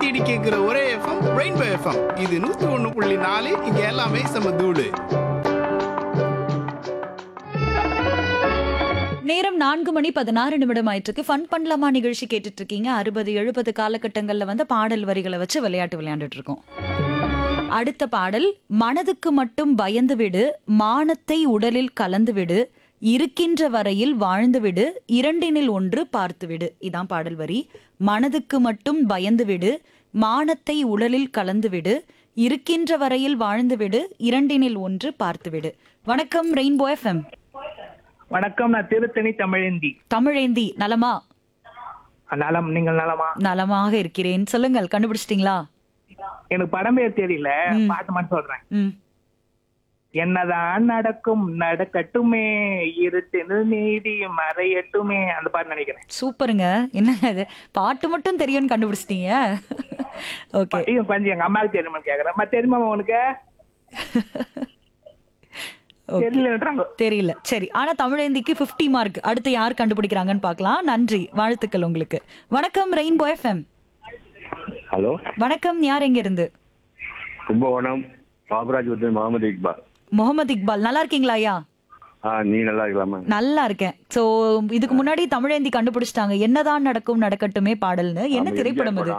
தேடி கேட்கிற ஒரே எஃப்எம் ரெயின்போ எஃப்எம் இது நூத்தி ஒண்ணு புள்ளி நாலு இங்க எல்லாமே செம தூளு நேரம் நான்கு மணி பதினாறு நிமிடம் ஆயிட்டிருக்கு ஃபன் பண்ணலாமா நிகழ்ச்சி கேட்டுட்டு இருக்கீங்க அறுபது எழுபது காலகட்டங்கள்ல வந்து பாடல் வரிகளை வச்சு விளையாட்டு விளையாண்டுட்டு இருக்கோம் அடுத்த பாடல் மனதுக்கு மட்டும் பயந்து விடு மானத்தை உடலில் கலந்து விடு இருக்கின்ற வரையில் வாழ்ந்து விடு இரண்டினில் ஒன்று பார்த்து விடு இதான் பாடல் வரி மனதுக்கு மட்டும் பயந்து விடு மானத்தை உடலில் கலந்து விடு இருக்கின்ற வரையில் வாழ்ந்து விடு இரண்டினில் ஒன்று பார்த்து விடு வணக்கம் ரெயின்போ எஃப்எம் வணக்கம் நான் திருத்தணி தமிழேந்தி தமிழேந்தி நலமா நலம் நீங்கள் நலமா நலமாக இருக்கிறேன் சொல்லுங்கள் கண்டுபிடிச்சிட்டீங்களா எனக்கு படம் பேர் தெரியல பாட்டு மட்டும் சொல்றேன் ம் என்னதான் நடக்கும் நடக்கட்டுமே இருட்டு நீதி மறையட்டுமே அந்த பாட்டு நினைக்கிறேன் சூப்பருங்க என்னங்க இது பாட்டு மட்டும் தெரியும்னு கண்டுபிடிச்சிட்டீங்க ஓகே ஐயோ பஞ்சு எங்க அம்மாவுக்கு தெரியுமா கேக்குறேன் மத்த தெரியுமா உனக்கு தெரியலன்றாங்க தெரியல சரி ஆனா தமிழேந்திக்கு 50 மார்க் அடுத்து யார் கண்டுபிடிக்கிறாங்கன்னு பார்க்கலாம் நன்றி வாழ்த்துக்கள் உங்களுக்கு வணக்கம் ரெயின்போ எஃப்எம் ஹலோ வணக்கம் யார் எங்க இருந்து கும்பகோணம் பாபராஜ் உத்தன் முகமது இக்பால் முகமது இக்பால் நல்லா இருக்கீங்களா ஐயா ஆ நீ நல்லா இருக்கலாமா நல்லா இருக்கேன் சோ இதுக்கு முன்னாடி தமிழேந்தி கண்டுபிடிச்சிட்டாங்க என்னதான் நடக்கும் நடக்கட்டுமே பாடல்னு என்ன ஆமா, திரைப்படம் எம்ஜிஆர் இது